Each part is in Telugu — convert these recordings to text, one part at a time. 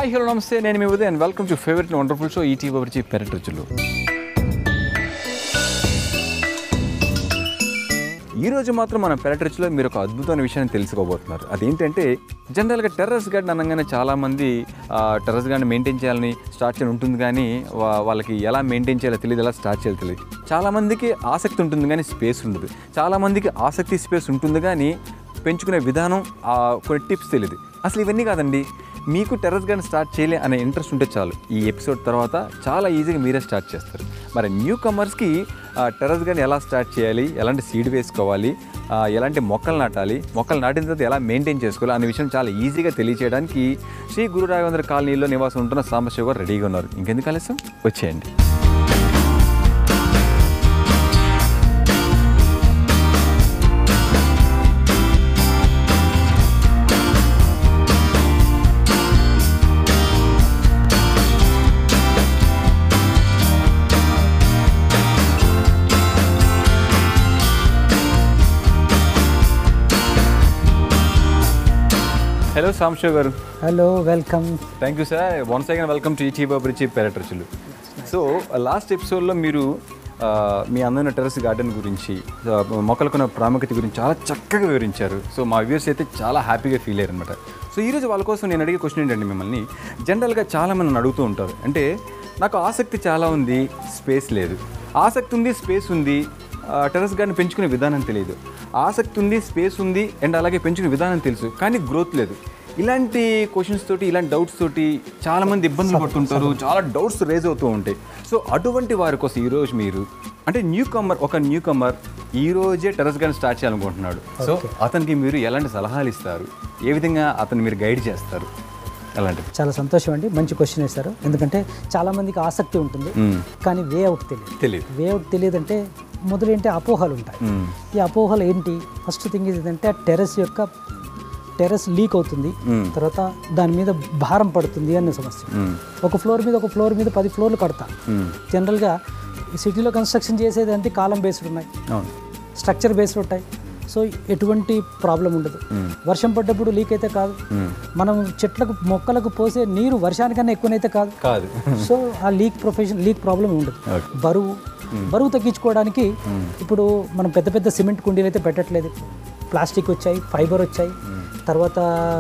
హాయ్ హలో నమస్తే నేను మీ Uday and welcome to favourite wonderful show ET వచ్చి పెరట్ రుచులు ఈ రోజు మాత్రం మన పెరట్ రుచిలో మీరు ఒక అద్భుతమైన విషయాన్ని తెలుసుకోబోతున్నారు అదేంటంటే జనరల్గా టెర్రస్ గార్డెన్ అనగానే చాలామంది ఆ, టెర్రస్ గార్డెన్ మెయింటైన్ చేయాలని స్టార్ట్ చేయని ఉంటుంది కానీ వా- వాళ్ళకి ఎలా మెయింటైన్ చేయాలో తెలియదు ఎలా స్టార్ట్ చేయాలో తెలియదు చాలామందికి ఆసక్తి ఉంటుంది కానీ స్పేస్ ఉండదు చాలామందికి ఆసక్తి స్పేస్ ఉంటుంది కానీ పెంచుకునే విధానం ఆ, కొన్ని టిప్స్ తెలియదు అసలు ఇవన్నీ కాదండి మీకు టెర్రస్ గార్డెన్ స్టార్ట్ చేయలే అనే ఇంట్రెస్ట్ ఉంటే చాలు ఈ ఎపిసోడ్ తర్వాత చాలా ఈజీగా మీరే స్టార్ట్ చేస్తారు మరి న్యూ కమర్స్కి టెర్రస్ గార్డెన్ ఎలా స్టార్ట్ చేయాలి ఎలాంటి సీడ్ వేసుకోవాలి ఆ, ఎలాంటి మొక్కలు నాటాలి మొక్కలు నాటిన తర్వాత ఎలా మెయింటైన్ చేసుకోవాలి అనే విషయం చాలా ఈజీగా తెలియచేయడానికి శ్రీ గురు రాఘవేంద్ర కాలనీలో నివాసం ఉంటున్న సాంబశివ గారు రెడీగా ఉన్నారు ఇంకెందుకు ఆలస్యం వచ్చేయండి హలో సాంబశివ గారు hello welcome thank you sir once again welcome to ET బాబురిచి పెరట్రచులు సో లాస్ట్ ఎపిసోడ్లో మీరు ఆ, మీ అందమైన టెరస్ గార్డెన్ గురించి ఆ, మొక్కలకున్న ప్రాముఖ్యత గురించి చాలా చక్కగా వివరించారు సో మా వ్యూవర్స్ అయితే చాలా హ్యాపీగా ఫీల్ అయ్యారు అనమాట సో ఈరోజు వాళ్ళ కోసం నేను అడిగే క్వశ్చన్ ఏంటంటే మిమ్మల్ని జనరల్గా చాలామంది నన్ను అడుగుతూ ఉంటారు అంటే నాకు ఆసక్తి చాలా ఉంది స్పేస్ లేదు ఆసక్తి ఉంది స్పేస్ ఉంది ఆ, టెర్రస్ గార్డెన్ పెంచుకునే విధానం తెలియదు ఆసక్తి ఉంది స్పేస్ ఉంది అండ్ అలాగే పెంచుకునే విధానం తెలుసు కానీ గ్రోత్ లేదు ఇలాంటి క్వశ్చన్స్ తోటి ఇలాంటి డౌట్స్ తోటి చాలా మంది ఇబ్బందులు పడుతుంటారు చాలా డౌట్స్ రేజ్ అవుతూ ఉంటాయి సో అటువంటి వారి కోసం ఈరోజు మీరు అంటే న్యూ కమర్ ఒక న్యూ కమర్ ఈ రోజే టెర్రస్ గార్డెన్ స్టార్ట్ చేయాలనుకుంటున్నాడు సో అతనికి మీరు ఎలాంటి సలహాలు ఇస్తారు ఏ విధంగా అతన్ని మీరు గైడ్ చేస్తారు అలాంటివి చాలా సంతోషం అండి మంచి క్వశ్చన్ వేశారు ఎందుకంటే చాలా మందికి ఆసక్తి ఉంటుంది మ్మ్. కానీ వే అవుట్ తెలియదు తెలియదు వే అవుట్ తెలియదంటే మొదలేంటి అపోహలు ఉంటాయి మ్మ్. ఈ అపోహలు ఏంటి ఫస్ట్ థింగ్ ఏంటంటే టెర్రస్ యొక్క టెర్రస్ లీక్ అవుతుంది మ్మ్. తర్వాత దాని మీద భారం పడుతుంది అనే సమస్య మ్మ్. ఒక ఫ్లోర్ మీద ఒక ఫ్లోర్ మీద పది ఫ్లోర్లు కడతా మ్మ్. జనరల్గా ఈ సిటీలో కన్స్ట్రక్షన్ చేసేది అంటే కాలం బేస్డ్ ఉన్నాయి అవును స్ట్రక్చర్ బేస్డ్ ఉంటాయి సో ఎటువంటి ప్రాబ్లం ఉండదు మ్మ్. వర్షం పడ్డప్పుడు లీక్ అయితే కాదు మ్మ్. మనం చెట్లకు మొక్కలకు పోసే నీరు వర్షానికన్నా ఎక్కువనైతే కాదు కాదు సో ఆ లీక్ ప్రొఫెషన్ లీక్ ప్రాబ్లం ఉండదు Okay. బరువు బరువు తగ్గించుకోవడానికి ఇప్పుడు మనం పెద్ద పెద్ద సిమెంట్ కుండీలు అయితే పెట్టట్లేదు ప్లాస్టిక్ వచ్చాయి ఫైబర్ వచ్చాయి తర్వాత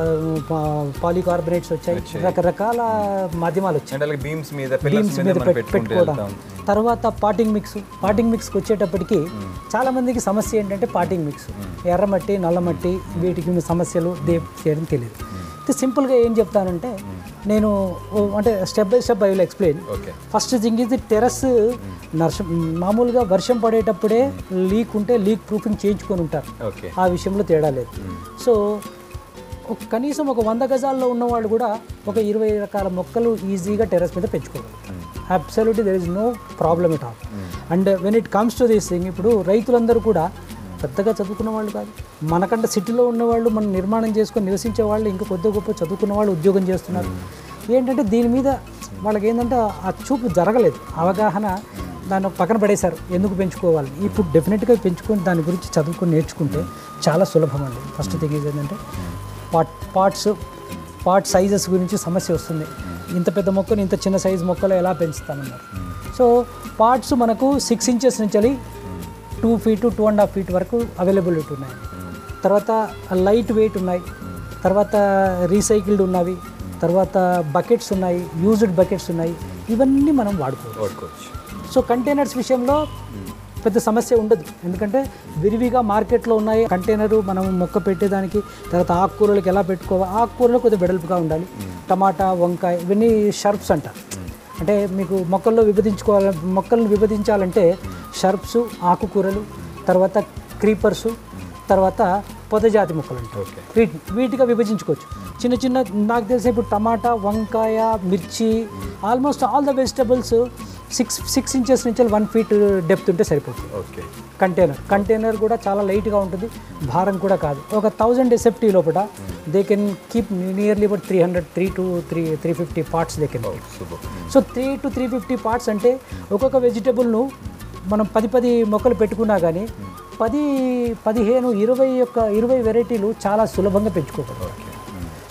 పాలికార్బొనేట్స్ వచ్చాయి రకరకాల మాధ్యమాలు వచ్చాయి అంటే అలాగే బీమ్స్ మీద బీమ్స్ పిల్లర్స్ మీద మీద మనం పెట్- పెట్టుకుంటూ పెట్టుకోవడం వెళ్తాం తర్వాత పాటింగ్ మిక్స్ పాటింగ్ మిక్స్కి వచ్చేటప్పటికి చాలా మందికి సమస్య ఏంటంటే పాటింగ్ మిక్స్ ఎర్రమట్టి నల్లమట్టి వీటికి సమస్యలు దే చేయడం తెలియదు అయితే సింపుల్గా ఏం చెప్తానంటే నేను ఓ అంటే step by step I will explain okay first thing ఇది టెరస్ నర్షం మామూలుగా వర్షం పడేటప్పుడే లీక్ ఉంటే లీక్ ప్రూఫింగ్ చేయించుకొని ఉంటారు ఓకే ఆ విషయంలో తేడా లేదు సో ఒక కనీసం ఒక వంద గజాల్లో ఉన్నవాళ్ళు కూడా ఒక ఇరవై రకాల మొక్కలు ఈజీగా టెర్రస్ మీద పెంచుకోగలరు absolutely there is no problem at all and when it comes to this thing ఇప్పుడు రైతులందరూ కూడా పెద్దగా చదువుకున్న వాళ్ళు కాదు మనకంటే సిటీలో ఉన్నవాళ్ళు మనం నిర్మాణం చేసుకొని నివసించే వాళ్ళు ఇంకా కొద్ది గొప్ప చదువుకున్న వాళ్ళు ఉద్యోగం చేస్తున్నారు ఏంటంటే దీని మీద వాళ్ళకి ఏంటంటే ఆ చూపు జరగలేదు అవగాహన దాన్ని పక్కన పడేశారు ఎందుకు పెంచుకోవాలి ఇప్పుడు డెఫినెట్గా పెంచుకొని దాని గురించి చదువుకొని నేర్చుకుంటే చాలా సులభం అండి ఫస్ట్ థింగ్ ఏంటంటే పాట్ పార్ట్స్ పార్ట్ సైజెస్ గురించి సమస్య వస్తుంది ఇంత పెద్ద మొక్కను ఇంత చిన్న సైజ్ మొక్కలు ఎలా పెంచుతామన్నారు సో పార్ట్స్ మనకు సిక్స్ ఇంచెస్ నుంచి two feet two and half feet వరకు అవైలబిలిటీ ఉన్నాయి తర్వాత లైట్ వెయిట్ ఉన్నాయి తర్వాత రీసైకిల్డ్ ఉన్నవి తర్వాత బకెట్స్ ఉన్నాయి యూజ్డ్ బకెట్స్ ఉన్నాయి ఇవన్నీ మనం వాడుకోవచ్చు వాడుకోవచ్చు సో కంటైనర్స్ విషయంలో పెద్ద సమస్య ఉండదు ఎందుకంటే విరివిగా మార్కెట్లో ఉన్నాయి కంటైనరు మనం మొక్క పెట్టేదానికి తర్వాత ఆకుకూరలకు ఎలా పెట్టుకోవాలి ఆకుకూరలు కొద్దిగా వెడల్పుగా ఉండాలి టమాటా వంకాయ ఇవన్నీ షర్ప్స్ అంటారు అంటే మీకు మొక్కల్లో విభజించుకోవాలి మొక్కలను విభజించాలంటే షర్ప్స్ ఆకుకూరలు తర్వాత క్రీపర్సు తర్వాత పొదజాతి మొక్కలు ఉంటాయి ఓకే వీటి వీటిగా విభజించుకోవచ్చు చిన్న చిన్న నాకు తెలిసి ఇప్పుడు టమాటా వంకాయ మిర్చి almost all the vegetables six six inches నుంచి వన్ ఫీట్ డెప్త్ ఉంటే సరిపోతుంది ఓకే కంటైనర్ కంటైనర్ కూడా చాలా లైట్గా ఉంటుంది భారం కూడా కాదు ఒక థౌజండ్ ఎసెప్టీ లోపల they can keep nearly about three hundred three to three three fifty parts they can super so three to three fifty parts అంటే ఒక్కొక్క వెజిటబుల్ను మనం పది పది మొక్కలు పెట్టుకున్నా కానీ పది పదిహేను ఇరవై యొక్క ఇరవై వెరైటీలు చాలా సులభంగా పెంచుకోగలం ఓకే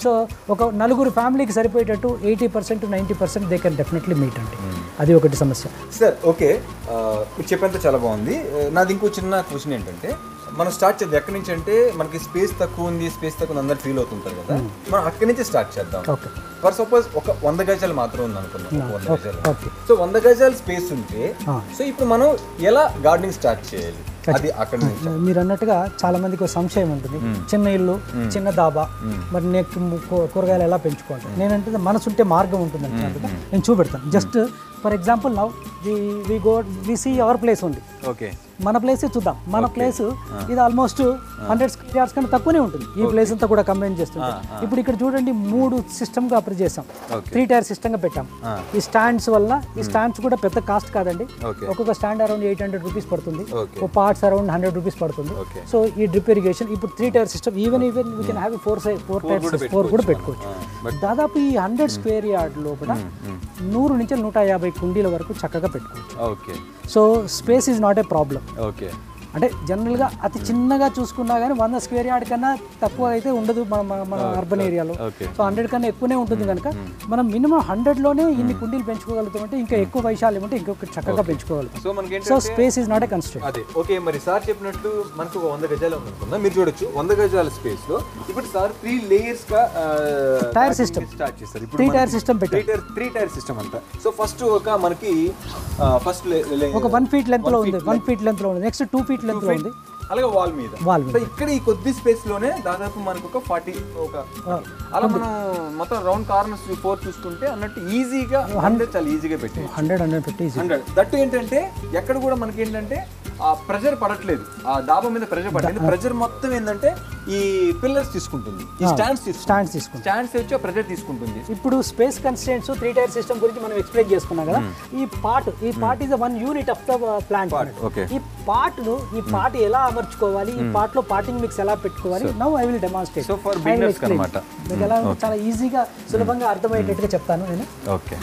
సో ఒక నలుగురు ఫ్యామిలీకి సరిపోయేటట్టు eighty percent ninety percent they can definitely meet అండి అది ఒకటి సమస్య సార్ ఓకే ఆ, మీరు చెప్పేంత చాలా బాగుంది ఆ, నాది ఇంకో చిన్న క్వశ్చన్ ఏంటంటే మనం స్టార్ట్ చేద్దాం ఎక్కడి నుంచి అంటే మనకి స్పేస్ తక్కువ ఉంది స్పేస్ తక్కువ ఉంది అందరు ఫీల్ అవుతుంటారు కదా మనం అక్కడి నుంచి స్టార్ట్ చేద్దాం ఓకే ఫర్ సపోజ్ ఒక వంద గజాలు మాత్రం ఉంది అనుకున్నాం ఒక వంద గజాలు ఓకే సో వంద గజాల స్పేస్ ఉంటే ఆ. సో ఇప్పుడు మనం ఎలా గార్డెనింగ్ స్టార్ట్ చేయాలి అది అక్కడ నుంచి మీరు అన్నట్టుగా చాలా మందికి ఒక సంశయం ఉంటుంది చిన్న ఇల్లు చిన్న దాబా మరి నేను కూ- కూరగాయలు ఎలా పెంచుకోవాలి నేనంటే మనసు ఉంటే మార్గం ఉంటుంది అంటున్నట్టుగా నేను చూపెడతాను just for example now we we go we see our place ఉంది ఓకే మన ప్లేస్ చూద్దాం మన ప్లేస్ ఇది ఆల్మోస్ట్ హండ్రెడ్ స్క్వేర్ యార్డ్స్ కన్నా తక్కువనే ఉంటుంది ఈ ప్లేస్ అంతా కూడా కంబైన్ చేస్తుంది ఇప్పుడు ఇక్కడ చూడండి మూడు సిస్టమ్ గా అప్రీ చేసాం త్రీ టైర్ సిస్టమ్ గా పెట్టాం ఈ స్టాండ్స్ వల్ల ఈ స్టాండ్స్ కూడా పెద్ద కాస్ట్ కాదండి ఓకే ఒక్కొక్క stand around eight hundred rupees పడుతుంది ఓకే ఓ పార్ట్స్ అరౌండ్ హండ్రెడ్ రూపీస్ పడుతుంది ఓకే సో ఈ డ్రిప్ ఇరిగేషన్ ఇప్పుడు three tier system even even we can have four size four tiers four కూడా పెట్టుకోవచ్చు దాదాపు ఈ హండ్రెడ్ స్క్వేర్ యార్డ్ లోపల నూరు నుంచి నూట యాభై కుండీల వరకు చక్కగా పెట్టుకోవచ్చు okay so space is not a problem okay అంటే జనరల్గా అతి చిన్నగా చూసుకున్నా కానీ వంద స్క్వేర్ యార్డ్ కన్నా తక్కువ అయితే ఉండదు మన మన- మన అర్బన్ ఏరియాలో ఓకే సో హండ్రెడ్ కన్నా ఎక్కువనే ఉంటుంది కనుక మనం మినిమం హండ్రెడ్లోనే ఇన్ని కుండీలు పెంచుకోగలుగుతామంటే ఇంకా ఎక్కువ వైశాల్యం ఉంటే ఇంకొక చక్కగా పెంచుకోగలుగుతాం సో మనకి so space is not a constraint అదే ఓకే మరి సార్ చెప్పినట్టు మనకు ఒక వంద గజాలు ఉందనుకుందాం మీరు చూడొచ్చు వంద గజాల స్పేస్ లో ఇప్పుడు సార్ త్రీ లేయర్స్ గా Tire system. స్టార్ట్ చేస్తారు ఇప్పుడు త్రీ టైర్ సిస్టమ్ త్రీ పెట్టాం టైర్ త్రీ టైర్ సిస్టమ్ అంతా సో ఫస్ట్ ఒక మనకి ఫస్ట్ ఒక వన్ ఫీట్ లెంత్ లో ఉంది వన్ ఫీట్ లెంత్ లో ఉంది నెక్స్ట్ టూ ఫీట్ లెంత్ లో ఉంది అలాగే వాల్ మీద వాల్ మీద సో ఇక్కడ ఈ కొద్ది స్పేస్ లోనే దాదాపు మనకు ఒక ఫార్టీ ఒక అలా మనం మొత్తం రౌండ్ కార్నర్స్ ఫోర్ చూసుకుంటే అన్నట్టు ఈజీగా హండ్రెడ్ చాలా ఈజీగా పెట్టేది hundred hundred fifty hundred that ఏంటంటే ఎక్కడ కూడా మనకి ఏంటంటే ఆ ప్రెజర్ పడట్లేదు ఆ డాబా మీద ప్రెజర్ పడలేదు ప్రెజర్ మొత్తం ఏంటంటే ఈ పిల్లర్స్ తీసుకుంటుంది ఈ స్టాండ్స్ తీసుకుంటుంది స్టాండ్స్ తీసుకుంటాం స్టాండ్స్ వచ్చి ప్రెజర్ తీసుకుంటుంది ఇప్పుడు space constants three tier system గురించి మనం ఎక్స్ప్లెయిన్ చేసుకున్నాం కదా ఈ పార్ట్ ఈ part is one unit of the plant okay ఈ పార్ట్ ను ఈ పార్ట్ ఎలా అమర్చుకోవాలి ఈ పార్ట్ లో పార్టింగ్ మిక్స్ ఎలా పెట్టుకోవాలి now I will demonstrate so for beginners అనమాట మీకు ఎలా చాలా ఈజీగా సులభంగా అర్థమయ్యేటట్టుగా చెప్తాను నేను ఓకే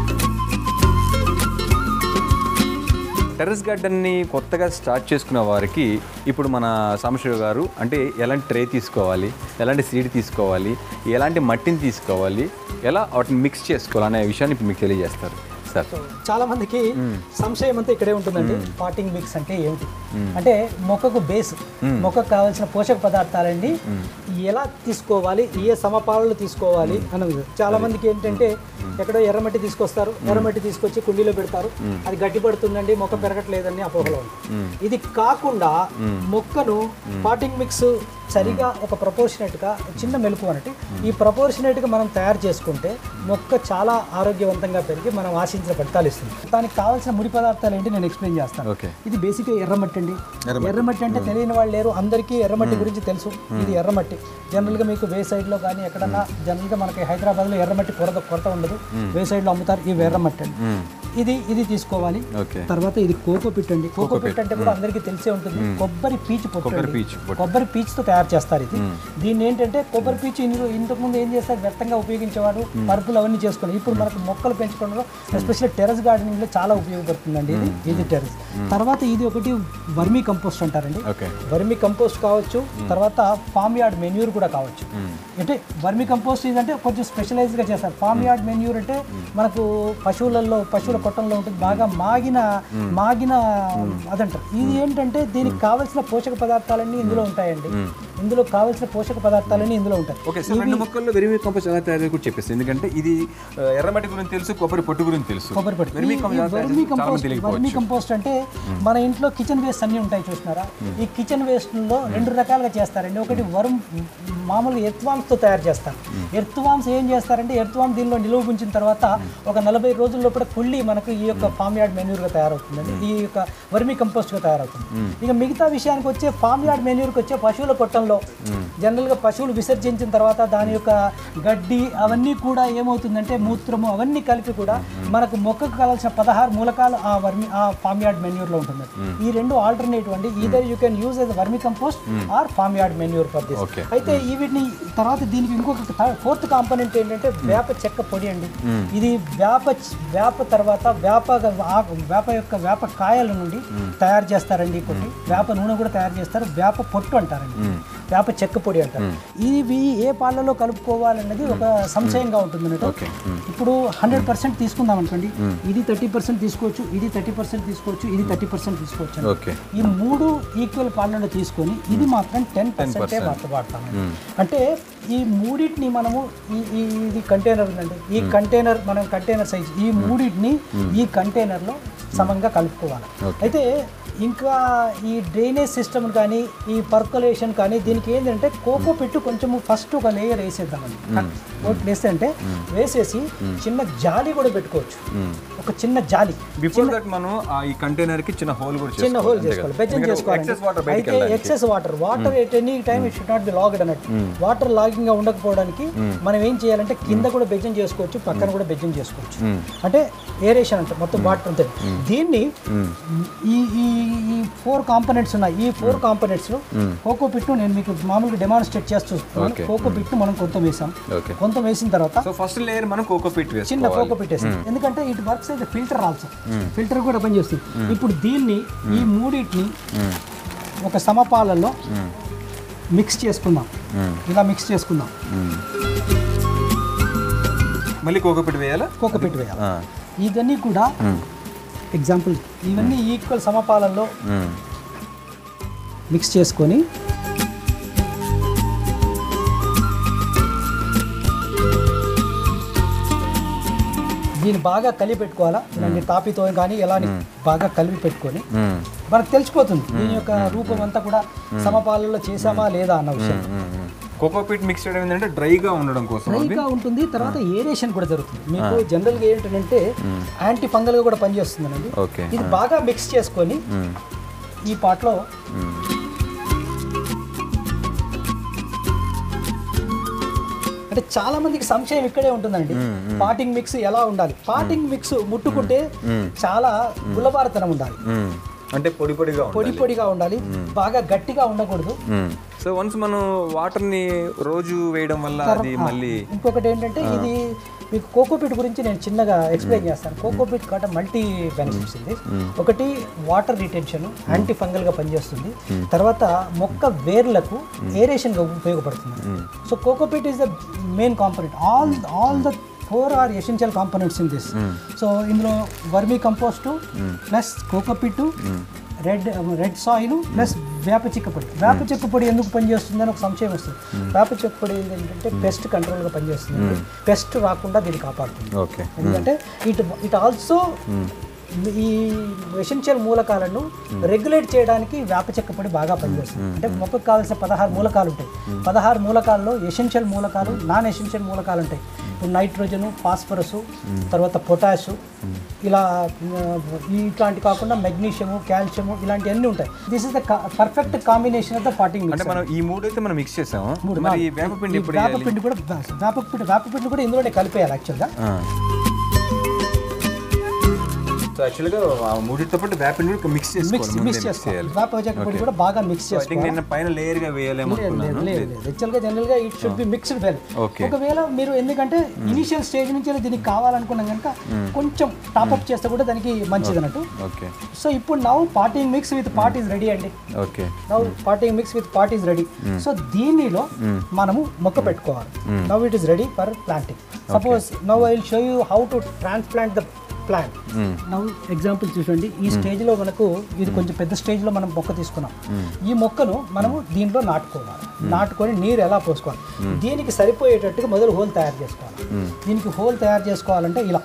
టెర్రస్ గార్డెన్ని కొత్తగా స్టార్ట్ చేసుకున్న వారికి ఇప్పుడు మన సాంబశివ గారు అంటే ఎలాంటి ట్రే తీసుకోవాలి ఎలాంటి సీడ్ తీసుకోవాలి ఎలాంటి మట్టిని తీసుకోవాలి ఎలా వాటిని మిక్స్ చేసుకోవాలి అనే విషయాన్ని ఇప్పుడు మీకు తెలియజేస్తారు సార్ సో చాలా మందికి సంశయం అంతా ఇక్కడే ఉంటుందండి పాటింగ్ మిక్స్ అంటే ఏమిటి అంటే మొక్కకు బేస్ మొక్కకు కావాల్సిన పోషక పదార్థాలండి ఎలా తీసుకోవాలి ఏ సమపాలలో తీసుకోవాలి అన్నది చాలా మందికి ఏంటంటే ఎక్కడో ఎర్రమట్టి తీసుకొస్తారు ఎర్రమట్టి తీసుకొచ్చి కుండీలో పెడతారు అది గట్టి పడుతుందండి మొక్క పెరగట్లేదని అపోహలో ఉంది ఇది కాకుండా మొక్కను పాటింగ్ మిక్స్ సరిగా ఒక proportionate గా చిన్న మెలుపు అన్నట్టు ఈ proportionate గా మనం తయారు చేసుకుంటే మొక్క చాలా ఆరోగ్యవంతంగా పెరిగి మనం ఆశించిన ఫలితాలు ఇస్తుంది దానికి కావాల్సిన ముడి పదార్థాలు ఏంటి నేను ఎక్స్ప్లెయిన్ చేస్తాను ఓకే ఇది బేసిక్ ఎర్రమట్టి అండి ఎర్రమట్టి అంటే తెలియని వాళ్ళు లేరు అందరికీ ఎర్రమట్టి గురించి తెలుసు ఇది ఎర్రమట్టి జనరల్గా మీకు వే సైడ్లో కానీ ఎక్కడన్నా జనరల్గా మనకి హైదరాబాద్లో ఎర్రమట్టి కొరత కొరత ఉండదు వే సైడ్లో అమ్ముతారు ఇవి ఎర్రమట్టి అండి ఇది ఇది తీసుకోవాలి ఓకే తర్వాత ఇది కోకో పిట్ అండి కోకో పిట్ అంటే కూడా అందరికీ తెలిసే ఉంటుంది కొబ్బరి పీచు పొట్టు కొబ్బరి అండి. పీచు పొట్టు. కొబ్బరి పీచుతో తయారు చేస్తారు ఇది దీన్ని ఏంటంటే కొబ్బరి పీచు ఇందులో ఇంతకుముందు ఏం చేస్తారు వ్యర్థంగా ఉపయోగించేవాడు పరుపులు అవన్నీ చేసుకుని ఇప్పుడు మనకు మొక్కలు పెంచుకోవడంలో ఎస్పెషల్లీ టెరస్ గార్డెనింగ్ లో చాలా ఉపయోగపడుతుందండి ఇది ఇది టెరస్ తర్వాత ఇది ఒకటి వర్మీ కంపోస్ట్ అంటారండి ఓకే వర్మీ కంపోస్ట్ కావచ్చు తర్వాత ఫామ్ యార్డ్ మెన్యూర్ కూడా కావచ్చు అంటే వర్మీ కంపోస్ట్ ఏంటంటే కొంచెం స్పెషలైజ్గా చేస్తారు ఫామ్ యార్డ్ మెన్యూర్ అంటే మనకు పశువులలో పశువుల కొట్టంలో ఉంటుంది బాగా మాగిన మాగిన అదంటారు ఇది ఏంటంటే దీనికి కావాల్సిన పోషక పదార్థాలన్నీ ఇందులో ఉంటాయండి ఇందులో కావాల్సిన పోషక పదార్థాలన్నీ ఇందులో ఉంటాయి ఓకే సార్ రెండు మొక్కల్లో వెరిమి కంపోస్ట్ ఎలా తయారు కూడా చెప్పేసి ఎందుకంటే ఇది ఆ, ఎర్రమట్టి గురించి తెలుసు కొబ్బరి పొట్టు గురించి తెలుసు కొబ్బరి పొట్టు. వెర్మి ఈ- కంపోస్ట్ ఈ ఎలా తయారు వర్మీ చేస్తారో చాలా మంది కంపోస్ట్ తెలియకపోవచ్చు వర్మీ కంపోస్ట్ అంటే మన ఇంట్లో కిచెన్ వేస్ట్ అన్ని ఉంటాయి చూసినారా ఈ కిచెన్ వేస్ట్ లో రెండు రకాలుగా చేస్తారండి ఒకటి వరం మామూలు ఎర్త్వామ్స్ తో తయారు చేస్తారు ఎర్త్వామ్స్ ఏం చేస్తారంటే ఎర్త్వామ్ దీనిలో నిలువ ఉంచిన తర్వాత ఒక నలభై రోజుల లోపల కుళ్ళి మనకు ఈ యొక్క ఫామ్ యార్డ్ మెన్యూర్ గా తయారవుతుందండి ఈ యొక్క వర్మీ కంపోస్ట్ గా తయారవుతుంది ఇక మిగతా విషయానికి వచ్చే ఫామ్ యార్డ్ మెన్యూర్కి వచ్చే పశువుల కొట్టంలో జనరల్ గా పశువులు విసర్జించిన తర్వాత దాని యొక్క గడ్డి అవన్నీ కూడా ఏమవుతుందంటే మూత్రము అవన్నీ కలిపి కూడా మనకు మొక్కకు కావాల్సిన పదహారు మూలకాలు ఆ వర్మి ఆ ఫామ్ యార్డ్ మెన్యూర్ లో ఉంటుంది ఈ రెండు ఆల్టర్నేటివ్ అండి either you can use as vermicompost or farmyard manure for this Okay. అయితే ఈ వీటిని తర్వాత దీనికి ఇంకొక ఫోర్త్ కాంపోనెంట్ ఏంటంటే వేప చెక్క పొడి అండి ఇది వేప చ- వేప తర్వాత వేప ఆకు- వేప యొక్క వేప కాయల నుండి తయారు చేస్తారండి కొన్ని వేప నూనె కూడా తయారు చేస్తారు వేప పొట్టు అంటారండి వేప చెక్క పొడి అంటారు ఇవి ఏ పాలలో కలుపుకోవాలన్నది ఒక సంశయంగా ఉంటుంది అన్నట్టు ఓకే ఇప్పుడు హండ్రెడ్ పర్సెంట్ తీసుకుందాం అనుకోండి ఇది థర్టీ పర్సెంట్ తీసుకోవచ్చు ఇది థర్టీ పర్సెంట్ తీసుకోవచ్చు ఇది థర్టీ పర్సెంట్ తీసుకోవచ్చు అని. ఓకే ఈ మూడు ఈక్వల్ పాలలో తీసుకొని ఇది మాత్రం టెన్ పర్సెంటే వాడతాము అంటే ఈ మూడింటిని మనము ఈ ఈ- ఇది కంటైనర్ ఉందండి ఈ కంటైనర్ మనం కంటైనర్ సైజ్ ఈ మూడింటిని ఈ కంటైనర్లో సమంగా కలుపుకోవాలి అయితే ఇంకా ఈ డ్రైనేజ్ సిస్టమ్ కానీ ఈ పర్కులేషన్ కానీ దీనికి ఏంటంటే కోకో పెట్టు కొంచెం ఫస్ట్ ఒక లేయర్ వేసేద్దామండి ఒకటి వేస్తే అంటే వేసేసి చిన్న జాలి కూడా పెట్టుకోవచ్చు ఒక చిన్న జాలి బిఫోర్ దట్ మనం ఆ ఈ కంటైనర్ కి చిన్న హోల్ కూడా చిన్న హోల్ చేసుకోవాలి బెజ్జం చేసుకోవాలి ఎక్సెస్ వాటర్ బయటికి అయితే excess water water at any time it should not be logged అన్నట్టు వాటర్ లాగింగ్ గా ఉండకపోవడానికి మనం ఏం చేయాలంటే కింద కూడా బెజ్జం చేసుకోవచ్చు పక్కన కూడా బెజ్జం చేసుకోవచ్చు అంటే ఏరేషన్ అంటే మొత్తం వాటర్ ఉంటుంది దీన్ని ఈ ఈ ఈ ఫోర్ కాంపనెంట్స్ ఉన్నాయి ఈ ఫోర్ కాంపనెంట్స్ కోకో పిట్టు నేను మీకు మామూలుగా డెమాన్స్ట్రేట్ చేస్తూ Okay. కోకో పిట్టు మనం కొంత వేసాం ఓకే కొంత వేసిన తర్వాత సో ఫస్ట్ లేయర్ మనం కోకో పిట్ చిన్న వేసుకోవాలి కోకో పెట్టేసి ఎందుకంటే ఇట్ వర్క్స్ అయితే ఫిల్టర్ ఆల్సో ఫిల్టర్ కూడా పనిచేస్తుంది ఇప్పుడు దీన్ని ఈ మూడింటిని ఒక సమపాలలో మిక్స్ చేసుకుందాం ఇలా మిక్స్ చేసుకుందాం మళ్ళీ కోకో పిట్ వేయాలా కోకో పెట్టి వేయాలి ఆ. ఇవన్నీ కూడా ఎగ్జాంపుల్ ఇవన్నీ ఈక్వల్ సమపాలల్లో మ్మ్. మిక్స్ చేసుకొని దీన్ని బాగా కలిపి పెట్టుకోవాలా ఇలాంటి తాపితో కానీ ఎలా బాగా కలిపి పెట్టుకొని మ్మ్. మనకు తెలిసిపోతుంది దీని యొక్క రూపం అంతా కూడా సమపాలలో చేసామా లేదా అన్న విషయం మ్మ్. కోకో పిట్ మిక్స్ చేయడం ఏంటంటే డ్రైగా ఉండడం కోసం అవి డ్రైగా ఉంటుంది తర్వాత ఏరేషన్ కూడా జరుగుతుంది మీకు జనరల్గా ఏంటంటే యాంటీ ఫంగల్గా కూడా పనిచేస్తుందండి ఓకే ఇది బాగా మిక్స్ చేసుకొని మ్మ్. ఈ పాట్లో మ్మ్. అంటే చాలా మందికి సంశయం ఇక్కడే ఉంటుందండి పాటింగ్ మిక్స్ ఎలా ఉండాలి పాటింగ్ మిక్స్ ముట్టుకుంటే చాలా గుల్లబారతనం ఉండాలి మ్మ్. అంటే పొడి పొడిగా పొడి పొడిగా ఉండాలి బాగా గట్టిగా ఉండకూడదు సో వన్స్ మనం వాటర్ ని రోజు వేయడం వల్ల అది మళ్ళీ ఇంకొకటి ఏంటంటే ఇది మీకు కోకోపీట్ గురించి నేను చిన్నగా ఎక్స్ప్లెయిన్ చేస్తాను కోకోపీట్ కాట మల్టీ బెనిఫిట్స్ ఇది ఒకటి వాటర్ రిటెన్షన్ యాంటీ ఫంగల్ గా పనిచేస్తుంది తర్వాత మొక్క వేర్లకు ఏరేషన్ గా ఉపయోగపడుతుంది so cocopeat is the main component all all the four are essential components in this so ఇందులో vermicompost plus cocopeat red red soil plus వేప చిక్క పొడి వేప చెక్క పొడి ఎందుకు పనిచేస్తుందని ఒక సంశయం వస్తుంది వేప చెక్క పొడి ఏంటంటే పెస్ట్ కంట్రోల్గా పనిచేస్తుంది పెస్ట్ రాకుండా దీన్ని కాపాడుతుంది ఓకే ఎందుకంటే ఇట్ ఇట్ ఆల్సో ఈ ఎసెన్షియల్ మూలకాలను రెగ్యులేట్ చేయడానికి వేప చెక్క పొడి బాగా పనిచేస్తుంది అంటే మొక్కకు కావాల్సిన పదహారు మూలకాలు ఉంటాయి పదహారు మూలకాల్లో ఎసెన్షియల్ మూలకాలు నాన్ ఎసెన్షియల్ మూలకాలు ఉంటాయి ఇప్పుడు నైట్రోజను ఫాస్ఫరస్ తర్వాత పొటాషు ఇలా ఆ, ఇట్లాంటి కాకుండా మెగ్నీషియము కాల్షియము ఇలాంటివన్నీ ఉంటాయి this is the perfect combination of the potting అంటే మనం ఈ మూడు అయితే మనం మిక్స్ చేసాము మూడు, మరి ఈ వేపపిండి ఎప్పుడు వేయాలి వేపపిండి కూడా వేపపిండి వేపపిండి కూడా ఇందులోనే కలిపేయాలి యాక్చువల్గా సో యాక్చువల్గా ఆ మూడితో పాటు వేపపిండి కూడా మిక్స్ చేసుకోవాలి మిక్స్ ముందే మిక్స్ mix చేసుకోవాలి చేయాలి వేప చెక్క పొడి కూడా బాగా మిక్స్ ఐ థింక్ చేసుకోవాలి నేను పైన లేయర్ గా వేయాలేమో అనుకున్నాను యాక్చువల్గా జనరల్గా it should be mixed well okay ఒకవేళ మీరు ఎందుకంటే ఇనిషియల్ స్టేజ్ నుంచి దీనికి కావాలనుకున్నాం కనుక కొంచెం టాప్అప్ చేస్తే కూడా దానికి మంచిది అన్నట్టు ఓకే సో ఇప్పుడు now potting mix with part is ready అండి okay now potting mix with part is ready so దీనిలో మనము మొక్క పెట్టుకోవాలి now it is ready for planting suppose now I will show you how to transplant the plant now example చూడండి ఈ స్టేజ్లో మనకు ఇది కొంచెం పెద్ద స్టేజ్లో మనం మొక్క తీసుకున్నాం ఈ మొక్కను మనము దీంట్లో నాటుకోవాలి నాటుకొని నీరు ఎలా పోసుకోవాలి దీనికి సరిపోయేటట్టుగా మొదలు హోల్ తయారు చేసుకోవాలి దీనికి హోల్ తయారు చేసుకోవాలంటే ఇలా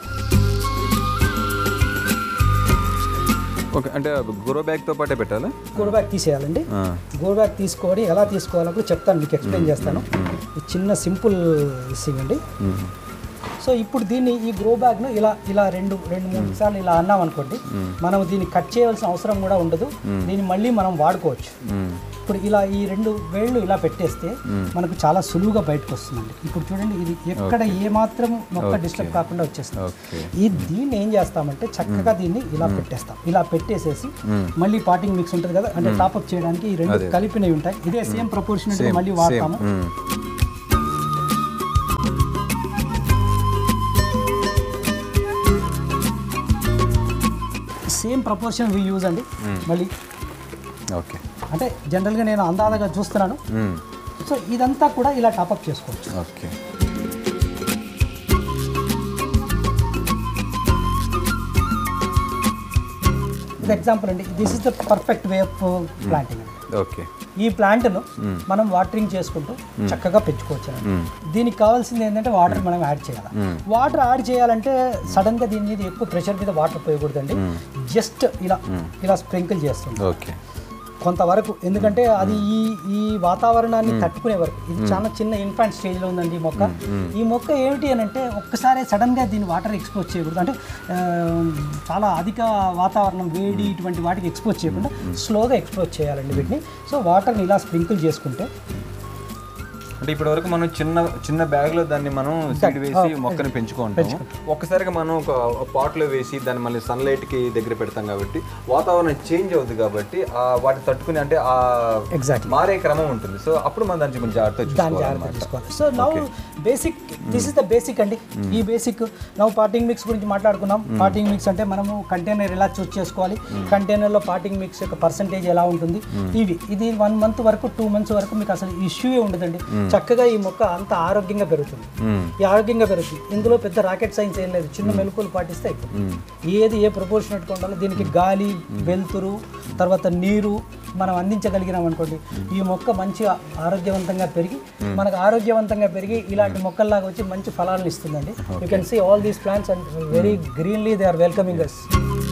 ఓకే అంటే గ్రో బ్యాగ్ తో పాటే పెట్టాలా గోర్ బ్యాగ్ తీసేయాలండి ఆ. గోర్ బ్యాగ్ తీసుకొని ఎలా తీసుకోవాలో కూడా చెప్తాను మీకు ఎక్స్ప్లెయిన్ చేస్తాను ఇది చిన్న సింపుల్ ఇవ్వండి సో ఇప్పుడు దీన్ని ఈ గ్రో బ్యాగ్ను ఇలా ఇలా రెండు రెండు మూడు సార్లు ఇలా అన్నాం అనుకోండి మనం దీన్ని కట్ చేయవలసిన అవసరం కూడా ఉండదు దీన్ని మళ్ళీ మనం వాడుకోవచ్చు మ్మ్. ఇప్పుడు ఇలా ఈ రెండు వేళ్ళు ఇలా పెట్టేస్తే మనకు చాలా సులువుగా బయటకు వస్తుందండి ఇప్పుడు చూడండి ఇది ఎక్కడ ఏ మాత్రం మొక్క డిస్టర్బ్ కాకుండా వచ్చేస్తుంది ఓకే ఈ దీన్ని ఏం చేస్తామంటే చక్కగా దీన్ని ఇలా పెట్టేస్తాం ఇలా పెట్టేసేసి మళ్ళీ పాటింగ్ మిక్స్ ఉంటుంది కదా అంటే టాప్అప్ చేయడానికి ఈ రెండు కలిపినవి ఉంటాయి ఇదే సేమ్ ప్రపోర్షన్ మళ్ళీ వాడతాము hmm. Same proportion we use అండి మళ్ళీ ఓకే అంటే జనరల్గా నేను అందాదగా చూస్తున్నాను మ్మ్. సో ఇదంతా కూడా ఇలా టాపప్ చేసుకోవచ్చు ఓకే ఇది ఎగ్జాంపుల్ అండి this is the perfect way of planting అండి ఓకే ఈ ప్లాంట్ను మనం వాటరింగ్ చేసుకుంటూ చక్కగా పెంచుకోవచ్చు అండి. దీనికి కావాల్సింది ఏంటంటే వాటర్ మనం యాడ్ చేయాలి వాటర్ యాడ్ చేయాలంటే సడన్ గా దీని మీద ఎక్కువ ప్రెషర్ మీద వాటర్ పోయకూడదండి జస్ట్ ఇలా ఇలా స్ప్రింకిల్ చేస్తుంది ఓకే కొంతవరకు ఎందుకంటే అది ఈ ఈ వాతావరణాన్ని తట్టుకునే వరకు ఇది చాలా చిన్న ఇన్ఫాంట్ స్టేజ్లో ఉందండి ఈ మొక్క ఈ మొక్క ఏమిటి అని అంటే ఒక్కసారి సడన్గా దీన్ని వాటర్ ఎక్స్పోజ్ చేయకూడదు అంటే ఆ, చాలా అధిక వాతావరణం వేడి ఇటువంటి వాటికి ఎక్స్పోజ్ చేయకుండా స్లోగా ఎక్స్పోజ్ చేయాలండి వీటిని సో వాటర్ని ఇలా స్ప్రింకిల్ చేసుకుంటే అంటే ఇప్పటి వరకు మనం చిన్న చిన్న బ్యాగ్ లో దాన్ని మనం సీడ్ వేసి మొక్కని పెంచుకుంటాము ఒక్కసారిగా మనం ఒక పాట్ లో వేసి దాన్ని మళ్ళీ సన్లైట్ కి దగ్గర పెడతాం కాబట్టి వాతావరణం చేంజ్ అవుతుంది కాబట్టి ఆ వాటిని తట్టుకుని అంటే ఆ ఎగ్జాక్ట్లీ మారే క్రమం ఉంటుంది సో అప్పుడు మనం దానికి కొంచెం జాగ్రత్త దాని చూసుకోవాలి జాగ్రత్త తీసుకోవాలి so now basic this is the basic అండి ఈ బేసిక్ నౌ పార్టింగ్ మిక్స్ గురించి మాట్లాడుకున్నాం పార్టింగ్ మిక్స్ అంటే మనము కంటైనర్ ఎలా చూస్ చేసుకోవాలి కంటైనర్లో పార్టింగ్ మిక్స్ యొక్క పర్సంటేజ్ ఎలా ఉంటుంది ఇవి ఇది వన్ మంత్ వరకు టూ మంత్స్ వరకు మీకు అసలు ఇష్యూయే ఉండదండి చక్కగా ఈ మొక్క అంత ఆరోగ్యంగా పెరుగుతుంది ఈ ఆరోగ్యంగా పెరుగుతుంది ఇందులో పెద్ద రాకెట్ సైన్స్ ఏం లేదు చిన్న మెలకువలు పాటిస్తే అయిపోతుంది ఏది ఏ ప్రపోర్షనట్గా ఉండాలో దీనికి గాలి వెలుతురు తర్వాత నీరు మనం అందించగలిగినాం అనుకోండి ఈ మొక్క మంచిగా ఆరోగ్యవంతంగా పెరిగి మనకు ఆరోగ్యవంతంగా పెరిగి ఇలాంటి మొక్కల్లాగా వచ్చి మంచి ఫలాలను ఇస్తుందండి you can see all these plants and very greenly they are welcoming us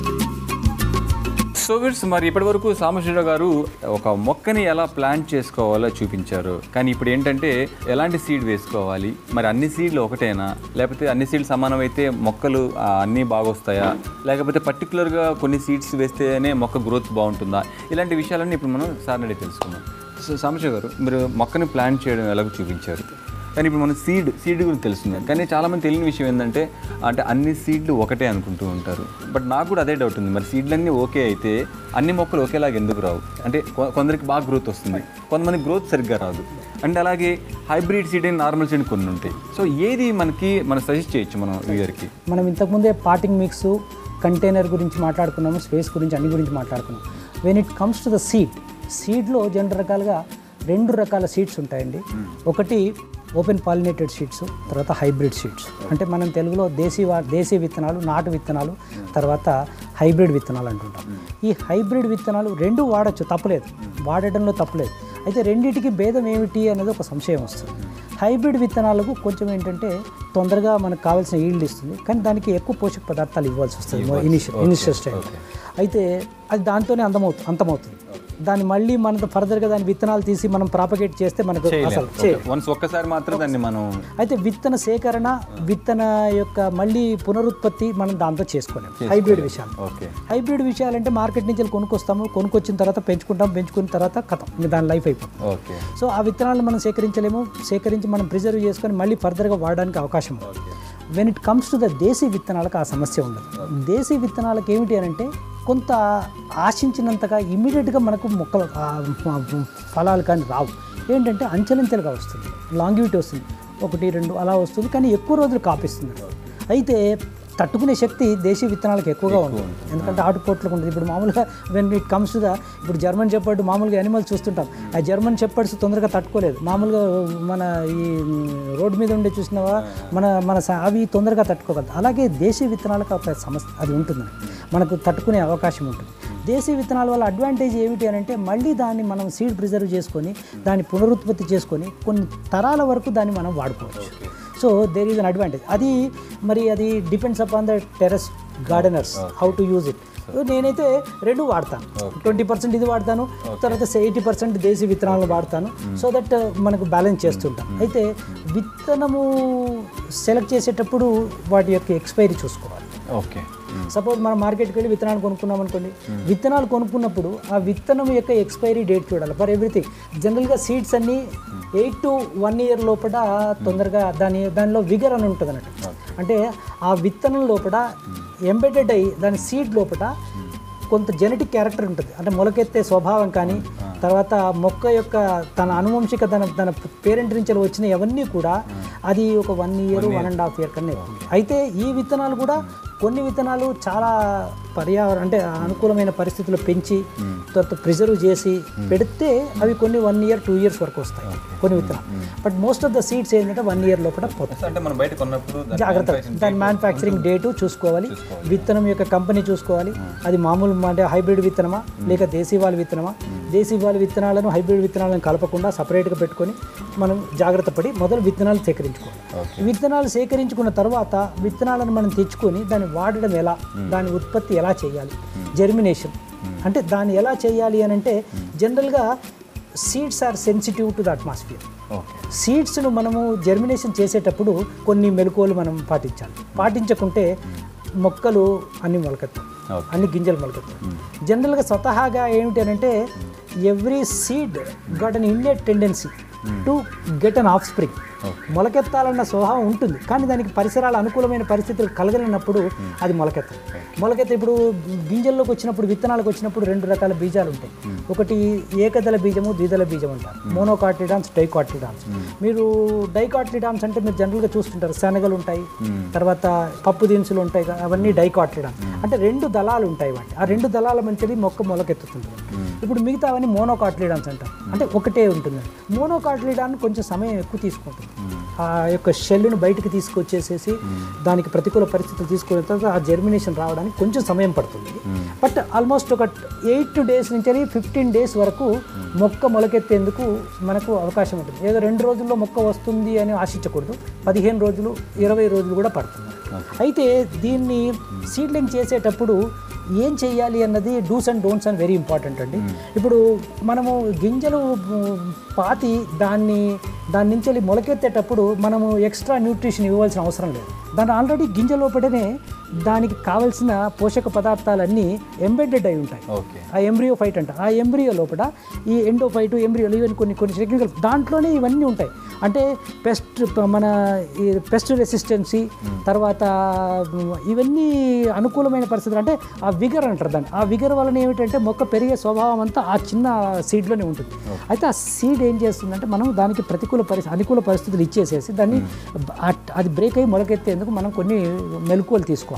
so విట్స్ మరి ఇప్పటివరకు సాంబశివరావు గారు ఒక మొక్కని ఎలా ప్లాంట్ చేసుకోవాలో చూపించారు కానీ ఇప్పుడు ఏంటంటే ఎలాంటి సీడ్ వేసుకోవాలి మరి అన్ని సీడ్లు ఒకటేనా లేకపోతే అన్ని సీడ్లు సమానం అయితే మొక్కలు ఆ, అన్నీ బాగొస్తాయా లేకపోతే పర్టికులర్గా కొన్ని సీడ్స్ వేస్తేనే మొక్క గ్రోత్ బాగుంటుందా ఇలాంటి విషయాలన్నీ ఇప్పుడు మనం సార్ అడిగి తెలుసుకుందాం సో సాంబశివ గారు మీరు మొక్కని ప్లాంట్ చేయడం ఎలాగో చూపించారు కానీ ఇప్పుడు మనం సీడ్ సీడ్ గురించి తెలుస్తుంది కానీ చాలామంది తెలియని విషయం ఏంటంటే అంటే అన్ని సీడ్లు ఒకటే అనుకుంటూ ఉంటారు బట్ నాకు కూడా అదే డౌట్ ఉంది మరి సీడ్లన్నీ ఓకే అయితే అన్ని మొక్కలు ఒకేలాగా ఎందుకు రావు అంటే కొ- కొందరికి బాగా గ్రోత్ వస్తుంది కొంతమంది గ్రోత్ సరిగ్గా రాదు అండ్ అలాగే hybrid seed and normal seed కొన్ని ఉంటాయి సో ఏది మనకి మనం సజెస్ట్ చేయొచ్చు మనం ఇయర్కి మనం ఇంతకుముందే పార్టింగ్ మిక్స్ కంటైనర్ గురించి మాట్లాడుకున్నాము స్పేస్ గురించి అన్ని గురించి మాట్లాడుకున్నాం when it comes to the seed సీడ్లో రెండు రకాలుగా రెండు రకాల సీడ్స్ ఉంటాయండి ఒకటి ఓపెన్ పాలినేటెడ్ సీడ్స్ తర్వాత హైబ్రిడ్ సీడ్స్ అంటే మనం తెలుగులో దేశీ వా దేశీ విత్తనాలు నాటు విత్తనాలు తర్వాత హైబ్రిడ్ విత్తనాలు అంటుంటాం ఈ హైబ్రిడ్ విత్తనాలు రెండు వాడచ్చు తప్పలేదు వాడటంలో తప్పలేదు అయితే రెండింటికి భేదం ఏమిటి అనేది ఒక సంశయం వస్తుంది హైబ్రిడ్ విత్తనాలకు కొంచెం ఏంటంటే తొందరగా మనకు కావాల్సిన ఈల్డ్ ఇస్తుంది కానీ దానికి ఎక్కువ పోషక పదార్థాలు ఇవ్వాల్సి వస్తుంది ఇనిషియల్ ఇనిషియల్ స్టేజ్ అయితే అది దాంతోనే అందమవుతుంది అంతమవుతుంది దాన్ని మళ్ళీ మన ఫర్దర్గా దాని విత్తనాలు తీసి మనం ప్రాపగేట్ చేస్తే మనకు అసలు చే వన్స్ ఒక్కసారి మాత్రం దాన్ని మనం అయితే విత్తన సేకరణ విత్తన యొక్క మళ్ళీ పునరుత్పత్తి మనం దాంతో చేసుకోలేము హైబ్రిడ్ విషయాలు ఓకే హైబ్రిడ్ విషయాలంటే మార్కెట్ నుంచి వెళ్ళి కొనుక్కొస్తాము కొనుక్కొచ్చిన తర్వాత పెంచుకుంటాం పెంచుకున్న తర్వాత కథం ఇంకా దాని లైఫ్ అయిపోతుంది ఓకే సో ఆ విత్తనాలను మనం సేకరించలేము సేకరించి మనం ప్రిజర్వ్ చేసుకొని మళ్ళీ ఫర్దర్గా వాడడానికి అవకాశం ఉంది when it comes to the దేశీ విత్తనాలకు ఆ సమస్య ఉండదు దేశీ విత్తనాలకు ఏమిటి అని అంటే కొంత ఆశించినంతగా ఇమీడియట్గా మనకు మొక్కలు ఆ, ఆ, ఫలాలు కానీ రావు ఏంటంటే అంచెలంచెలుగా వస్తుంది లాంగివిటీ వస్తుంది ఒకటి రెండు అలా వస్తుంది కానీ ఎక్కువ రోజులు కాపిస్తుంది అయితే తట్టుకునే శక్తి దేశీ విత్తనాలకు ఎక్కువగా ఉంటుంది ఎందుకంటే ఆటుపోట్లకు ఉంటుంది ఇప్పుడు మామూలుగా when it comes to the ఇప్పుడు జర్మన్ చెప్పర్డ్ మామూలుగా యానిమల్స్ చూస్తుంటాం ఆ జర్మన్ చెప్పర్డ్స్ తొందరగా తట్టుకోలేదు మామూలుగా మన ఈ రోడ్డు మీద ఉండే చూసినావా మన మన స- అవి తొందరగా తట్టుకోగలదు అలాగే దేశీ విత్తనాలకు ఒక సమస్య అది ఉంటుంది మనకు తట్టుకునే అవకాశం ఉంటుంది దేశీ విత్తనాల వల్ల అడ్వాంటేజ్ ఏమిటి అని అంటే మళ్ళీ దాన్ని మనం సీడ్ ప్రిజర్వ్ చేసుకొని దాన్ని పునరుత్పత్తి చేసుకొని కొన్ని తరాల వరకు దాన్ని మనం వాడుకోవచ్చు so there is an advantage అది మరి అది depends upon the terrace gardeners how to use it నేనైతే రెండు వాడతాను ట్వంటీ పర్సెంట్ ఇది వాడతాను తర్వాత ఎయిటీ పర్సెంట్ దేశీ విత్తనాలను వాడతాను సో దట్ మనకు బ్యాలెన్స్ చేస్తుంటాం అయితే విత్తనము సెలెక్ట్ చేసేటప్పుడు వాటి యొక్క ఎక్స్పైరీ చూసుకోవాలి ఓకే సపోజ్ మనం మార్కెట్కి వెళ్ళి విత్తనాలు కొనుక్కున్నాం అనుకోండి విత్తనాలు కొనుక్కున్నప్పుడు ఆ విత్తనం యొక్క ఎక్స్పైరీ డేట్ చూడాలి ఫర్ ఎవ్రీథింగ్ జనరల్గా సీడ్స్ అన్ని ఎయిట్ టు వన్ ఇయర్ లోపల తొందరగా దాని దానిలో విగర్ అని ఉంటుంది అన్నట్టు అంటే ఆ విత్తనం లోపల ఎంబెడెడ్ అయ్యి దాని సీడ్ లోపల కొంత జెనెటిక్ క్యారెక్టర్ ఉంటుంది అంటే మొలకెత్తే స్వభావం కానీ తర్వాత మొక్క యొక్క తన అనువంశిక తన తన పేరెంట్ నుంచి వచ్చిన అవన్నీ కూడా అది ఒక one year one and half year కన్నా ఎక్కువ అయితే ఈ విత్తనాలు కూడా కొన్ని విత్తనాలు చాలా పర్యావరణ అంటే అనుకూలమైన పరిస్థితుల్లో పెంచి తర్వాత ప్రిజర్వ్ చేసి పెడితే అవి కొన్ని వన్ ఇయర్ టూ ఇయర్స్ వరకు వస్తాయి కొన్ని విత్తనాలు but most of the seeds ఏంటంటే వన్ ఇయర్ లోపల పోతాయి అంటే మనం బయట కొన్నప్పుడు దాని జాగ్రత్త దాని మ్యానుఫ్యాక్చరింగ్ డేటు చూసుకోవాలి విత్తనం యొక్క కంపెనీ చూసుకోవాలి అది మామూలు అంటే హైబ్రిడ్ విత్తనమా లేక దేశీవాళ విత్తనమా దేశీవాళ విత్తనాలను హైబ్రిడ్ విత్తనాలను కలపకుండా సపరేట్గా పెట్టుకొని మనం జాగ్రత్త పడి మొదలు విత్తనాలు సేకరించుకోవాలి విత్తనాలు సేకరించుకున్న తర్వాత విత్తనాలను మనం తెచ్చుకొని దాన్ని వాడడం ఎలా దాని ఉత్పత్తి ఎలా చేయాలి జెర్మినేషన్ అంటే దాన్ని ఎలా చేయాలి అని అంటే జనరల్గా seeds are sensitive to the atmosphere okay సీడ్స్ను మనము జర్మినేషన్ చేసేటప్పుడు కొన్ని మెలకువలు మనం పాటించాలి పాటించకుంటే మొక్కలు అన్ని మొలకెత్తాయి Okay. అన్ని గింజలు మొలకెత్తాయి జనరల్గా స్వతహాగా ఏమిటి అని అంటే every seed got an innate tendency to get an offspring మొలకెత్తాలన్న స్వభావం ఉంటుంది కానీ దానికి పరిసరాల అనుకూలమైన పరిస్థితులు కలగలినప్పుడు అది మొలకెత్తదు మొలకెత్త ఇప్పుడు గింజల్లోకి వచ్చినప్పుడు విత్తనాలకు వచ్చినప్పుడు రెండు రకాల బీజాలు ఉంటాయి ఒకటి ఏకదళ బీజము ద్విదళ బీజం అంటారు మోనోకాట్లిడాన్స్ డైకాట్లిడాన్స్ మీరు డైకాట్లిడాన్స్ అంటే మీరు జనరల్గా చూస్తుంటారు శనగలు ఉంటాయి తర్వాత పప్పు దినుసులు ఉంటాయి కదా, అవన్నీ డైకాట్లిడాన్స్ అంటే రెండు దళాలు ఉంటాయి వాటి ఆ రెండు దళాల మధ్యది మొక్క మొలకెత్తుతుంది ఇప్పుడు మిగతా అవన్నీ మోనోకాట్లిడాన్స్ అంటారు అంటే ఒకటే ఉంటుంది మోనోకాట్లిడాన్ కొంచెం సమయం ఎక్కువ తీసుకుంటుంది ఆ యొక్క షెల్ను బయటకు తీసుకొచ్చేసేసి దానికి ప్రతికూల పరిస్థితులు తీసుకున్న తర్వాత ఆ జర్మినేషన్ రావడానికి కొంచెం సమయం పడుతుంది బట్ ఆల్మోస్ట్ ఒక ఎయిట్ డేస్ నుంచి ఫిఫ్టీన్ డేస్ వరకు మొక్క మొలకెత్తేందుకు మనకు అవకాశం ఉంటుంది ఏదో రెండు రోజుల్లో మొక్క వస్తుంది అని ఆశించకూడదు పదిహేను రోజులు ఇరవై రోజులు కూడా పడుతుంది అయితే దీన్ని సీడ్లింగ్ చేసేటప్పుడు ఏం చేయాలి అన్నది డూస్ అండ్ డోంట్స్ అని వెరీ ఇంపార్టెంట్ అండి ఇప్పుడు మనము గింజలు ఉమ్, పాతి దాన్ని దాని నుంచి వెళ్ళి మొలకెత్తేటప్పుడు మనము ఎక్స్ట్రా న్యూట్రిషన్ ఇవ్వాల్సిన అవసరం లేదు దాని ఆల్రెడీ గింజ లోపలనే దానికి కావలసిన పోషక పదార్థాలన్నీ ఎంబెడెడ్ అయి ఉంటాయి ఓకే ఆ ఎంబ్రియో ఫైట్ అంట ఆ ఎంబ్రియో లోపల ఈ ఎండో ఫైట్ ఎంబ్రియో ఈవెన్ కొన్ని కొన్ని టెక్నికల్ దాంట్లోనే ఇవన్నీ ఉంటాయి అంటే పెస్ట్ మన ఈ పెస్ట్ రెసిస్టెన్సీ తర్వాత ఉమ్, ఇవన్నీ అనుకూలమైన పరిస్థితులు అంటే ఆ విగర్ అంటారు దాన్ని ఆ విగర్ వలన ఏమిటంటే మొక్క పెరిగే స్వభావం అంతా ఆ చిన్న సీడ్లోనే ఉంటుంది అయితే ఆ సీడ్ ఏం చేస్తుందంటే మనం దానికి ప్రతికూల పరిస్థితి అనుకూల పరిస్థితులు ఇచ్చేసేసి దాన్ని ఆ- అది బ్రేక్ అయ్యి మొలకెత్తేందుకు మనం కొన్ని మెలకువలు తీసుకోవాలి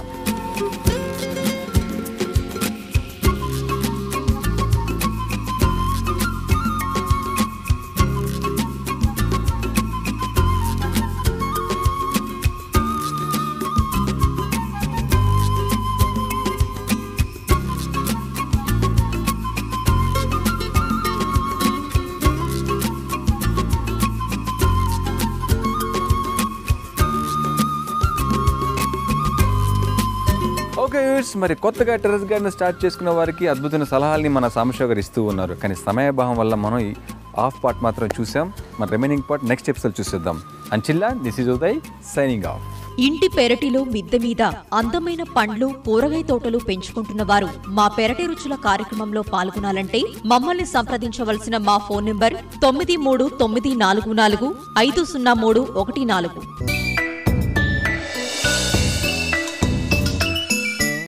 ఓకే యూస్ మరి కొత్తగా టెర్రస్ గార్డెన్ స్టార్ట్ చేసుకున్న వారికి అద్భుతమైన సలహాలని మన సాంబశివ గారు ఇస్తూ ఉన్నారు కానీ సమయభావం వల్ల మనం ఈ ఆఫ్ పార్ట్ మాత్రం చూసాం మన రిమైనింగ్ పార్ట్ నెక్స్ట్ ఎపిసోడ్ చూసేద్దాం అంచిల్లా this is Uday signing off ఇంటి పెరటిలో మిద్దె మీద అందమైన పండ్లు కూరగాయ తోటలు పెంచుకుంటున్న వారు మా పెరటి రుచుల కార్యక్రమంలో పాల్గొనాలంటే మమ్మల్ని సంప్రదించవలసిన మా ఫోన్ నంబర్ తొమ్మిది మూడు తొమ్మిది నాలుగు నాలుగు ఐదు సున్నా మూడు ఒకటి నాలుగు